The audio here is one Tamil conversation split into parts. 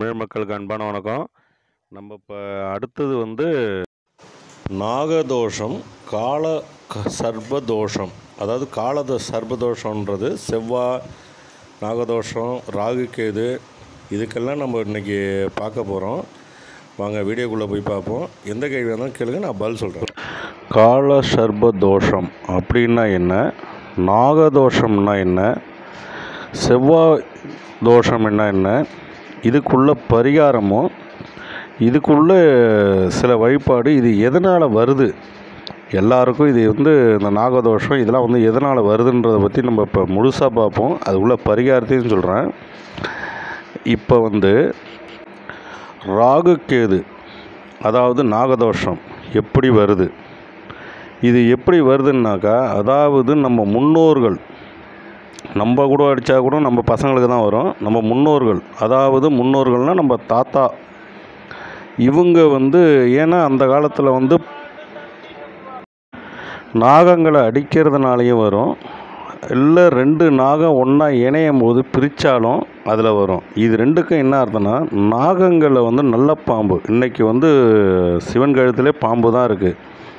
தமிழ் மக்களுக்கு அன்பான வணக்கம் நம்ம இப்போ அடுத்தது வந்து நாகதோஷம் கால க- சர்பதோஷம் அதாவது காலத சர்பதோஷன்றது செவ்வாய் நாகதோஷம் ராகு கேது இதுக்கெல்லாம் நம்ம இன்றைக்கி பார்க்க போகிறோம் வாங்க வீடியோக்குள்ளே போய் பார்ப்போம் எந்த கேள்வி இருந்தாலும் கேளுங்க நான் பதில் சொல்கிறேன் கால சர்பதோஷம் அப்படின்னா என்ன நாகதோஷம்னா என்ன செவ்வாய் தோஷம் என்ன என்ன இதுக்குள்ள பரிகாரமும் இதுக்குள்ள சில வழிபாடு இது எதனால் வருது எல்லாருக்கும் இது வந்து இந்த நாகதோஷம் இதெல்லாம் வந்து எதனால் வருதுன்றதை பற்றி நம்ம இப்போ முழுசாக பார்ப்போம் அது உள்ள பரிகாரத்தையும் சொல்கிறேன் இப்போ வந்து ராகு கேது அதாவது நாகதோஷம் எப்படி வருது இது எப்படி வருதுன்னாக்கா அதாவது நம்ம முன்னோர்கள் நம்ம கூட அடித்தா கூட நம்ம பசங்களுக்கு தான் வரும் நம்ம முன்னோர்கள் அதாவது முன்னோர்கள்னால் நம்ம தாத்தா இவங்க வந்து ஏன்னா அந்த காலத்தில் வந்து நாகங்களை அடிக்கிறதுனாலையும் வரும் இல்லை ரெண்டு நாகம் ஒன்றா இணையும் போது பிரித்தாலும் அதில் வரும் இது ரெண்டுக்கும் என்ன அர்த்தம்னா நாகங்களை வந்து நல்ல பாம்பு இன்றைக்கி வந்து சிவன் கழுத்திலே பாம்பு தான் இருக்குது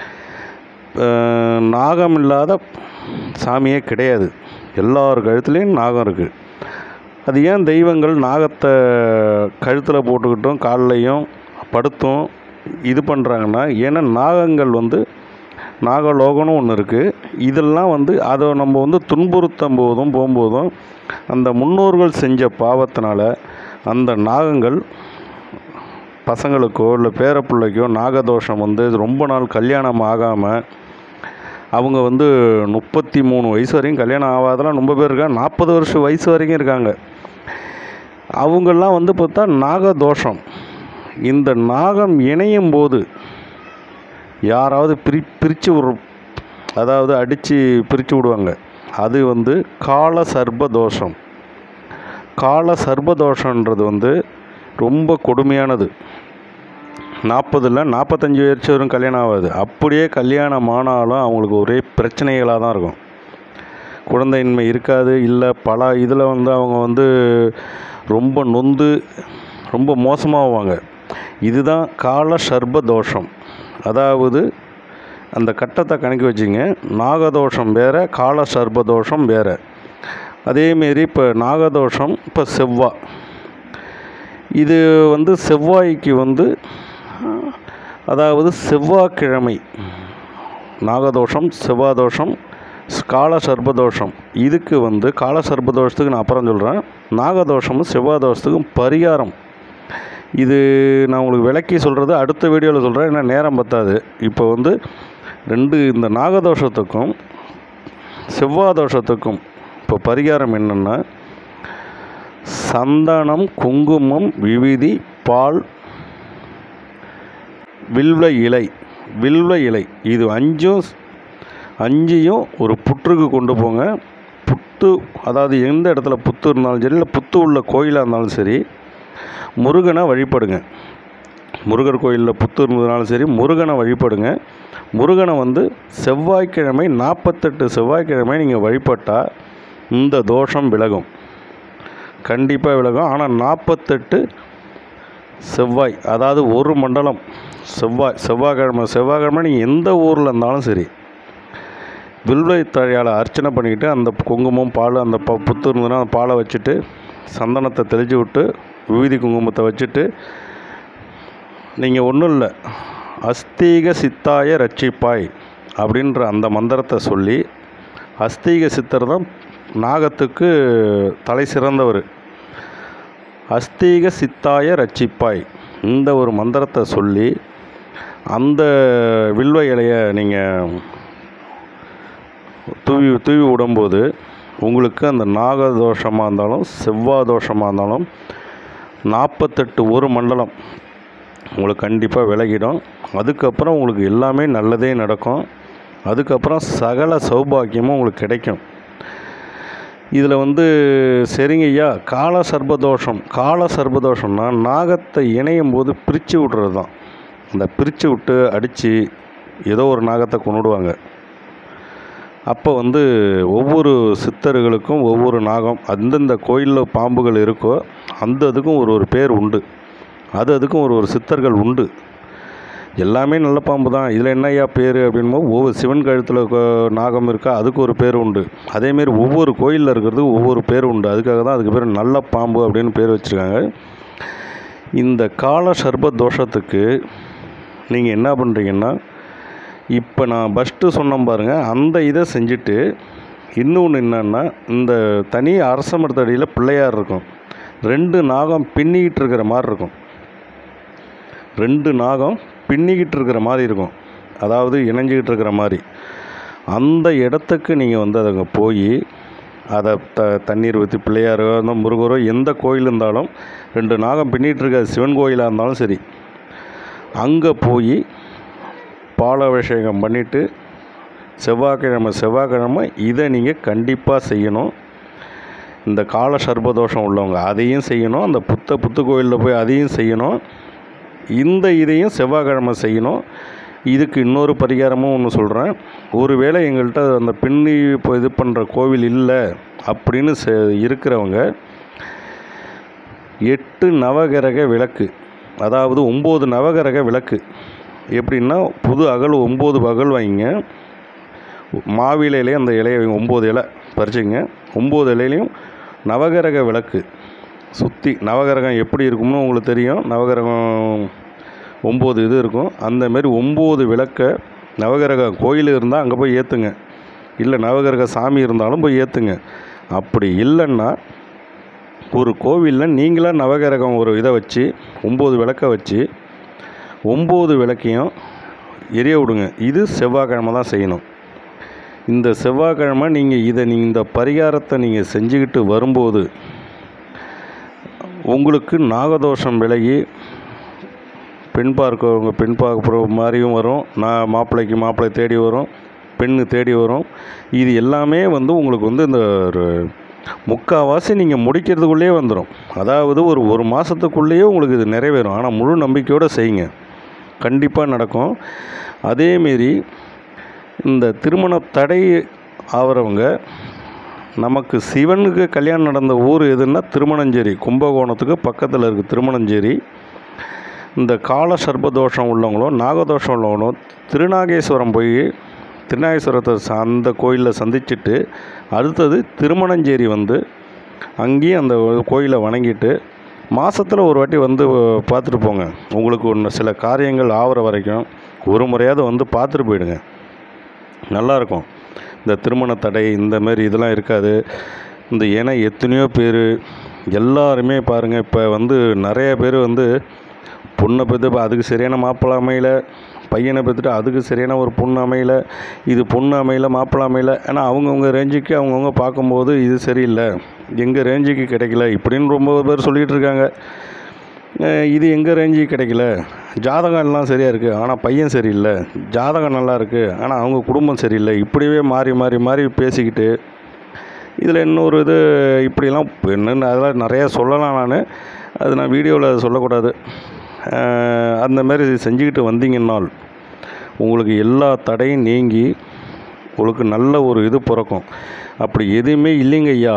நாகம் இல்லாத சாமியே கிடையாது எல்லார் கழுத்துலேயும் நாகம் இருக்குது அது ஏன் தெய்வங்கள் நாகத்தை கழுத்தில் போட்டுக்கிட்டும் கால்லையும் படுத்தும் இது பண்ணுறாங்கன்னா ஏன்னா நாகங்கள் வந்து நாகலோகம்னு ஒன்று இருக்குது இதெல்லாம் வந்து அதை நம்ம வந்து துன்புறுத்தும் போதும் போகும்போதும் அந்த முன்னோர்கள் செஞ்ச பாவத்தினால அந்த நாகங்கள் பசங்களுக்கோ இல்லை பேரப்பிள்ளைக்கோ நாகதோஷம் வந்து ரொம்ப நாள் கல்யாணம் ஆகாமல் அவங்க வந்து முப்பத்தி மூணு வயசு வரைக்கும் கல்யாணம் ஆகாதெல்லாம் ரொம்ப பேர் இருக்காங்க நாற்பது வருஷம் வயசு வரைக்கும் இருக்காங்க அவங்கெல்லாம் வந்து பார்த்தா நாகதோஷம் இந்த நாகம் இணையும் போது யாராவது பிரி பிரித்து விட்ற அதாவது அடித்து பிரித்து விடுவாங்க அது வந்து கால சர்ப தோஷம் கால சர்ப தோஷன்றது வந்து ரொம்ப கொடுமையானது நாற்பதில் நாற்பத்தஞ்சு வயசு வரும் கல்யாணம் ஆகாது அப்படியே கல்யாணம் ஆனாலும் அவங்களுக்கு ஒரே பிரச்சனைகளாக தான் இருக்கும் குழந்தையின்மை இருக்காது இல்லை பல இதில் வந்து அவங்க வந்து ரொம்ப நொந்து ரொம்ப மோசமாகுவாங்க இதுதான் கால சர்ப தோஷம் அதாவது அந்த கட்டத்தை கணக்கு வச்சுங்க நாகதோஷம் வேறு கால சர்ப தோஷம் வேறு அதேமாரி இப்போ நாகதோஷம் இப்போ செவ்வாய் இது வந்து செவ்வாய்க்கு வந்து அதாவது செவ்வாய்க்கிழமை நாகதோஷம் செவ்வாதோஷம் கால சர்பதோஷம் இதுக்கு வந்து கால சர்பதோஷத்துக்கு நான் அப்புறம் சொல்கிறேன் நாகதோஷமும் செவ்வாதோஷத்துக்கும் பரிகாரம் இது நான் உங்களுக்கு விளக்கி சொல்கிறது அடுத்த வீடியோவில் சொல்கிறேன் ஏன்னா நேரம் பத்தாது இப்போ வந்து ரெண்டு இந்த நாகதோஷத்துக்கும் செவ்வாதோஷத்துக்கும் இப்போ பரிகாரம் என்னென்னா சந்தனம் குங்குமம் விவிதி பால் வில்வ இலை வில்வ இலை இது அஞ்சும் அஞ்சையும் ஒரு புற்றுக்கு கொண்டு போங்க புத்து அதாவது எந்த இடத்துல புத்து இருந்தாலும் சரி இல்லை புத்து உள்ள கோயிலாக இருந்தாலும் சரி முருகனை வழிபடுங்க முருகர் கோயிலில் புத்து இருந்ததுனாலும் சரி முருகனை வழிபடுங்க முருகனை வந்து செவ்வாய்க்கிழமை நாற்பத்தெட்டு செவ்வாய்க்கிழமை நீங்கள் வழிபட்டால் இந்த தோஷம் விலகும் கண்டிப்பாக விலகும் ஆனால் நாற்பத்தெட்டு செவ்வாய் அதாவது ஒரு மண்டலம் செவ்வாய் செவ்வாய்க்கிழமை செவ்வாய்க்கிழமை நீங்கள் எந்த ஊரில் இருந்தாலும் சரி வில்வை தழையால் அர்ச்சனை பண்ணிக்கிட்டு அந்த குங்குமம் பால் அந்த ப புத்து இருந்ததுன்னா அந்த பாலை வச்சுட்டு சந்தனத்தை தெளிச்சு விட்டு விபூதி குங்குமத்தை வச்சுட்டு நீங்கள் ஒன்றும் இல்லை அஸ்தீக சித்தாய ரட்சிப்பாய் அப்படின்ற அந்த மந்திரத்தை சொல்லி அஸ்தீக சித்தர் தான் நாகத்துக்கு தலை சிறந்தவர் அஸ்தீக சித்தாய ரட்சிப்பாய் இந்த ஒரு மந்திரத்தை சொல்லி அந்த வில்வ இலையை நீங்கள் தூவி தூவி விடும்போது உங்களுக்கு அந்த நாக தோஷமாக இருந்தாலும் செவ்வாய் தோஷமாக இருந்தாலும் நாற்பத்தெட்டு ஒரு மண்டலம் உங்களுக்கு கண்டிப்பாக விலகிடும் அதுக்கப்புறம் உங்களுக்கு எல்லாமே நல்லதே நடக்கும் அதுக்கப்புறம் சகல சௌபாக்கியமும் உங்களுக்கு கிடைக்கும் இதில் வந்து சரிங்க ஐயா கால சர்பதோஷம் கால சர்பதோஷம்னா நாகத்தை இணையும் போது பிரித்து விட்றது தான் அந்த பிரித்து விட்டு அடித்து ஏதோ ஒரு நாகத்தை கொண்டுடுவாங்க அப்போ வந்து ஒவ்வொரு சித்தர்களுக்கும் ஒவ்வொரு நாகம் அந்தந்த கோயிலில் பாம்புகள் இருக்கோ அந்த அதுக்கும் ஒரு ஒரு பேர் உண்டு அது அதுக்கும் ஒரு ஒரு சித்தர்கள் உண்டு எல்லாமே நல்ல பாம்பு தான் இதில் என்னய்யா பேர் அப்படின்போது ஒவ்வொரு சிவன் கழுத்தில் நாகம் இருக்கா அதுக்கு ஒரு பேர் உண்டு அதேமாரி ஒவ்வொரு கோயிலில் இருக்கிறது ஒவ்வொரு பேர் உண்டு அதுக்காக தான் அதுக்கு பேர் நல்ல பாம்பு அப்படின்னு பேர் வச்சுருக்காங்க இந்த கால சர்ப தோஷத்துக்கு நீங்கள் என்ன பண்ணுறீங்கன்னா இப்போ நான் ஃபஸ்ட்டு சொன்னேன் பாருங்கள் அந்த இதை செஞ்சுட்டு இன்னொன்று என்னன்னா இந்த தனி அரச மரத்தடியில் பிள்ளையார் இருக்கும் ரெண்டு நாகம் பின்னிக்கிட்டு இருக்கிற மாதிரி இருக்கும் ரெண்டு நாகம் பின்னிக்கிட்டு இருக்கிற மாதிரி இருக்கும் அதாவது இணைஞ்சிக்கிட்டு இருக்கிற மாதிரி அந்த இடத்துக்கு நீங்கள் வந்து அதுங்க போய் அதை த தண்ணீர் ஊற்றி பிள்ளையாரோ அந்த முருகரோ எந்த கோயில் இருந்தாலும் ரெண்டு நாகம் பின்னிட்டு இருக்க சிவன் கோயிலாக இருந்தாலும் சரி அங்கே போய் பாலாபிஷேகம் பண்ணிவிட்டு செவ்வாய்க்கிழமை செவ்வாய்க்கிழமை இதை நீங்கள் கண்டிப்பாக செய்யணும் இந்த கால சர்பதோஷம் உள்ளவங்க அதையும் செய்யணும் அந்த புத்த புத்து கோயிலில் போய் அதையும் செய்யணும் இந்த இதையும் செவ்வாய்க்கிழமை செய்யணும் இதுக்கு இன்னொரு பரிகாரமும் ஒன்று சொல்கிறேன் ஒருவேளை எங்கள்கிட்ட அந்த பின்னி இப்போ இது பண்ணுற கோவில் இல்லை அப்படின்னு செ இருக்கிறவங்க எட்டு நவகிரக விளக்கு அதாவது ஒம்பது நவகிரக விளக்கு எப்படின்னா புது அகல் ஒம்பது பகல் வைங்க மாவிலையிலே அந்த இலையை வைங்க ஒம்பது இலை பறிச்சுங்க ஒம்பது இலையிலையும் நவகிரக விளக்கு சுற்றி நவகிரகம் எப்படி இருக்கும்னு உங்களுக்கு தெரியும் நவகிரகம் ஒம்பது இது இருக்கும் அந்தமாரி ஒம்பது விளக்கை நவகிரக கோயில் இருந்தால் அங்கே போய் ஏற்றுங்க இல்லை நவகிரக சாமி இருந்தாலும் போய் ஏற்றுங்க அப்படி இல்லைன்னா ஒரு கோவிலில் நீங்களாக நவகிரகம் ஒரு இதை வச்சு ஒம்பது விளக்க வச்சு ஒம்பது விளக்கையும் எரிய விடுங்க இது செவ்வாய்க்கிழமை தான் செய்யணும் இந்த செவ்வாய்க்கிழமை நீங்கள் இதை நீங்கள் இந்த பரிகாரத்தை நீங்கள் செஞ்சுக்கிட்டு வரும்போது உங்களுக்கு நாகதோஷம் விலகி பெண் பார்க்கவங்க பெண் பார்க்குற மாதிரியும் வரும் நான் மாப்பிள்ளைக்கு மாப்பிள்ளை தேடி வரும் பெண்ணு தேடி வரும் இது எல்லாமே வந்து உங்களுக்கு வந்து இந்த ஒரு முக்கால்வாசி நீங்கள் முடிக்கிறதுக்குள்ளேயே வந்துடும் அதாவது ஒரு ஒரு மாதத்துக்குள்ளேயே உங்களுக்கு இது நிறைவேறும் ஆனால் முழு நம்பிக்கையோடு செய்யுங்க கண்டிப்பாக நடக்கும் அதேமாரி இந்த திருமண தடை ஆகிறவங்க நமக்கு சிவனுக்கு கல்யாணம் நடந்த ஊர் எதுன்னா திருமணஞ்சேரி கும்பகோணத்துக்கு பக்கத்தில் இருக்குது திருமணஞ்சேரி இந்த கால சர்ப்பதோஷம் உள்ளவங்களும் நாகதோஷம் உள்ளவங்களும் திருநாகேஸ்வரம் போய் திருநாகேஸ்வரத்தை ச- அந்த கோயிலில் சந்திச்சுட்டு அடுத்தது திருமணஞ்சேரி வந்து அங்கேயும் அந்த கோயிலை வணங்கிட்டு மாதத்தில் ஒரு வாட்டி வந்து பார்த்துட்டு போங்க உங்களுக்கு ஒன்று சில காரியங்கள் ஆகிற வரைக்கும் ஒரு முறையாவது வந்து பார்த்துட்டு போயிடுங்க நல்லாயிருக்கும் இந்த திருமண தடை இந்த மாதிரி இதெல்லாம் இருக்காது இந்த ஏன்னா எத்தனையோ பேர் எல்லாருமே பாருங்கள் இப்போ வந்து நிறைய பேர் வந்து பொண்ணை பெற்று அதுக்கு சரியான மாப்பிள்ளை அமையல பையனை பெற்றுட்டு அதுக்கு சரியான ஒரு பொண்ணு அமையல இது பொண்ணு அமையல மாப்பிள்ளை அமையல ஏன்னா அவங்கவுங்க ரேஞ்சுக்கு அவங்கவுங்க பார்க்கும்போது இது சரியில்லை எங்கள் ரேஞ்சுக்கு கிடைக்கல இப்படின்னு ரொம்ப பேர் சொல்லிகிட்டு இருக்காங்க அஹ் இது எங்கள் ரேஞ்சுக்கு கிடைக்கல ஜாதகம் எல்லாம் சரியாக இருக்குது ஆனால் பையன் சரியில்லை ஜாதகம் நல்லா இருக்குது ஆனால் அவங்க குடும்பம் சரியில்லை இப்படியே மாறி மாறி மாறி பேசிக்கிட்டு இதில் இன்னொரு இது இப்படிலாம் என்னென்னு அதெல்லாம் நிறையா சொல்லலாம் நான் அது நான் வீடியோவில் சொல்லக்கூடாது அஹ் அந்த மாதிரி செஞ்சுக்கிட்டு வந்தீங்கன்னால் உங்களுக்கு எல்லா தடையும் நீங்கி உங்களுக்கு நல்ல ஒரு இது பிறக்கும் அப்படி எதுவுமே இல்லைங்க ஐயா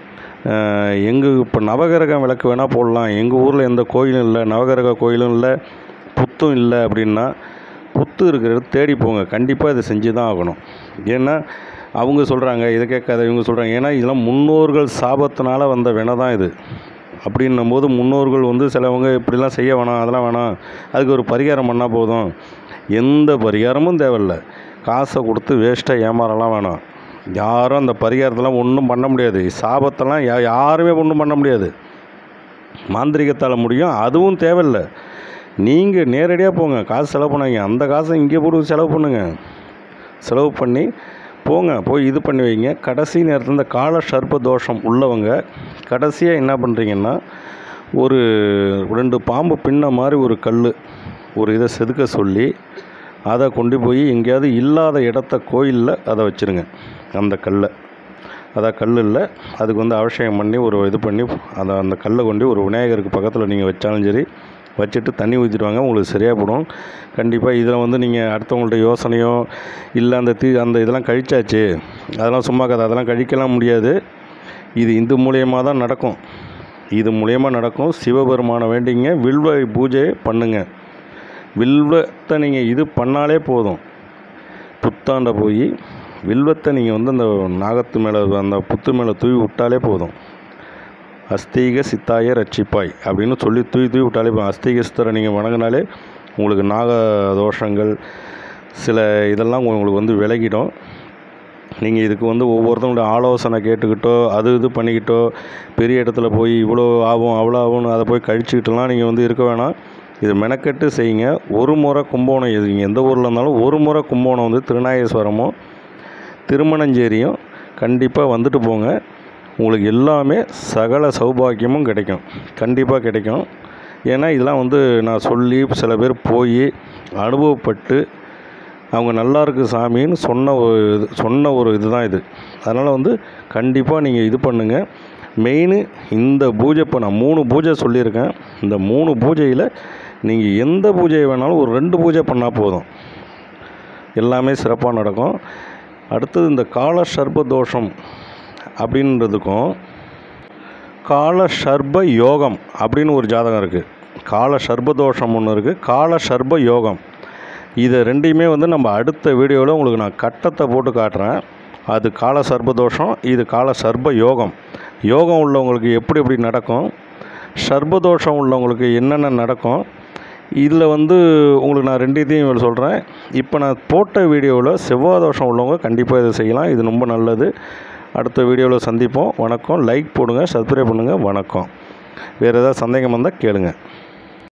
எங்கள் இப்போ நவகிரக விளக்கு வேணால் போடலாம் எங்கள் ஊரில் எந்த கோயிலும் இல்லை நவகிரக கோயிலும் இல்லை புத்தும் இல்லை அப்படின்னா புத்து இருக்கிறத தேடி போங்க கண்டிப்பாக இதை செஞ்சு தான் ஆகணும் ஏன்னா அவங்க சொல்கிறாங்க இதை கேட்காத இவங்க சொல்கிறாங்க ஏன்னா இதெல்லாம் முன்னோர்கள் சாபத்தினால வந்த வினை தான் இது அப்படின்னும் போது முன்னோர்கள் வந்து சிலவங்க இப்படிலாம் செய்ய வேணாம் அதெல்லாம் வேணாம் அதுக்கு ஒரு பரிகாரம் பண்ணால் போதும் எந்த பரிகாரமும் தேவையில்ல காசை கொடுத்து வேஸ்ட்டாக ஏமாறலாம் வேணாம் யாரும் அந்த பரிகாரத்தெல்லாம் ஒன்றும் பண்ண முடியாது சாபத்தெல்லாம் யா யாருமே ஒன்றும் பண்ண முடியாது மாந்திரிகத்தால் முடியும் அதுவும் தேவையில்லை நீங்கள் நேரடியாக போங்க காசு செலவு பண்ணாங்க அந்த காசை இங்கே போட்டு செலவு பண்ணுங்க செலவு பண்ணி போங்க போய் இது பண்ணி வைங்க கடைசி நேரத்தில் இந்த கால சர்ப்ப தோஷம் உள்ளவங்க கடைசியாக என்ன பண்ணுறீங்கன்னா ஒரு ரெண்டு பாம்பு பின்ன மாதிரி ஒரு கல் ஒரு இதை செதுக்க சொல்லி அதை கொண்டு போய் எங்கேயாவது இல்லாத இடத்த கோயிலில் அதை வச்சுருங்க அந்த கல்லை அதான் கல் இல்லை அதுக்கு வந்து அபிஷேகம் பண்ணி ஒரு இது பண்ணி அதை அந்த கல்லை கொண்டு ஒரு விநாயகருக்கு பக்கத்தில் நீங்கள் வச்சாலும் சரி வச்சுட்டு தண்ணி ஊற்றிடுவாங்க உங்களுக்கு சரியாக போடும் கண்டிப்பாக இதில் வந்து நீங்கள் அடுத்தவங்கள்ட்ட யோசனையோ இல்லை அந்த தீ அந்த இதெல்லாம் கழிச்சாச்சு அதெல்லாம் சும்மா கதை அதெல்லாம் கழிக்கலாம் முடியாது இது இந்த மூலியமாக தான் நடக்கும் இது மூலியமாக நடக்கும் சிவபெருமானை வேண்டிங்க வில்வ பூஜை பண்ணுங்க வில்வத்தை நீங்கள் இது பண்ணாலே போதும் புத்தாண்ட போய் வில்வத்தை நீங்கள் வந்து அந்த நாகத்து மேலே அந்த புத்து மேலே தூவி விட்டாலே போதும் அஸ்தீக சித்தாய ரட்சிப்பாய் அப்படின்னு சொல்லி தூவி தூவி விட்டாலே போதும் அஸ்தீக சித்தரை நீங்கள் வணங்கினாலே உங்களுக்கு நாக தோஷங்கள் சில இதெல்லாம் உங்களுக்கு வந்து விலகிடும் நீங்கள் இதுக்கு வந்து ஒவ்வொருத்தவங்களோட ஆலோசனை கேட்டுக்கிட்டோ அது இது பண்ணிக்கிட்டோ பெரிய இடத்துல போய் இவ்வளோ ஆகும் அவ்வளோ ஆகும்னு அதை போய் கழிச்சுக்கிட்டுலாம் நீங்கள் வந்து இருக்க வேணாம் இது மெனக்கெட்டு செய்யுங்க ஒரு முறை கும்போணம் எது நீங்கள் எந்த ஊரில் இருந்தாலும் ஒரு முறை கும்போணம் வந்து திருநாகேஸ்வரமோ திருமணஞ்சேரியும் கண்டிப்பாக வந்துட்டு போங்க உங்களுக்கு எல்லாமே சகல சௌபாக்கியமும் கிடைக்கும் கண்டிப்பாக கிடைக்கும் ஏன்னா இதெல்லாம் வந்து நான் சொல்லி சில பேர் போய் அனுபவப்பட்டு அவங்க நல்லா இருக்கு சாமின்னு சொன்ன ஒரு இது சொன்ன ஒரு இதுதான் இது அதனால் வந்து கண்டிப்பாக நீங்கள் இது பண்ணுங்கள் மெயின் இந்த பூஜை இப்போ நான் மூணு பூஜை சொல்லியிருக்கேன் இந்த மூணு பூஜையில் நீங்கள் எந்த பூஜை வேணாலும் ஒரு ரெண்டு பூஜை பண்ணால் போதும் எல்லாமே சிறப்பாக நடக்கும் அடுத்தது இந்த கால சர்ப தோஷம் அப்படின்றதுக்கும் கால சர்ப யோகம் அப்படின்னு ஒரு ஜாதகம் இருக்குது கால சர்ப தோஷம் ஒன்று இருக்குது கால சர்ப யோகம் இதை ரெண்டையுமே வந்து நம்ம அடுத்த வீடியோவில் உங்களுக்கு நான் கட்டத்தை போட்டு காட்டுறேன் அது கால சர்ப தோஷம் இது கால சர்ப யோகம் யோகம் உள்ளவங்களுக்கு எப்படி எப்படி நடக்கும் சர்ப தோஷம் உள்ளவங்களுக்கு என்னென்ன நடக்கும் இதில் வந்து உங்களுக்கு நான் ரெண்டுத்தையும் சொல்கிறேன் இப்போ நான் போட்ட வீடியோவில் செவ்வாய் தோஷம் உள்ளவங்க கண்டிப்பாக இதை செய்யலாம் இது ரொம்ப நல்லது அடுத்த வீடியோவில் சந்திப்போம் வணக்கம் லைக் போடுங்க சப்ஸ்கிரைப் பண்ணுங்கள் வணக்கம் வேறு ஏதாவது சந்தேகம் வந்தால் கேளுங்கள்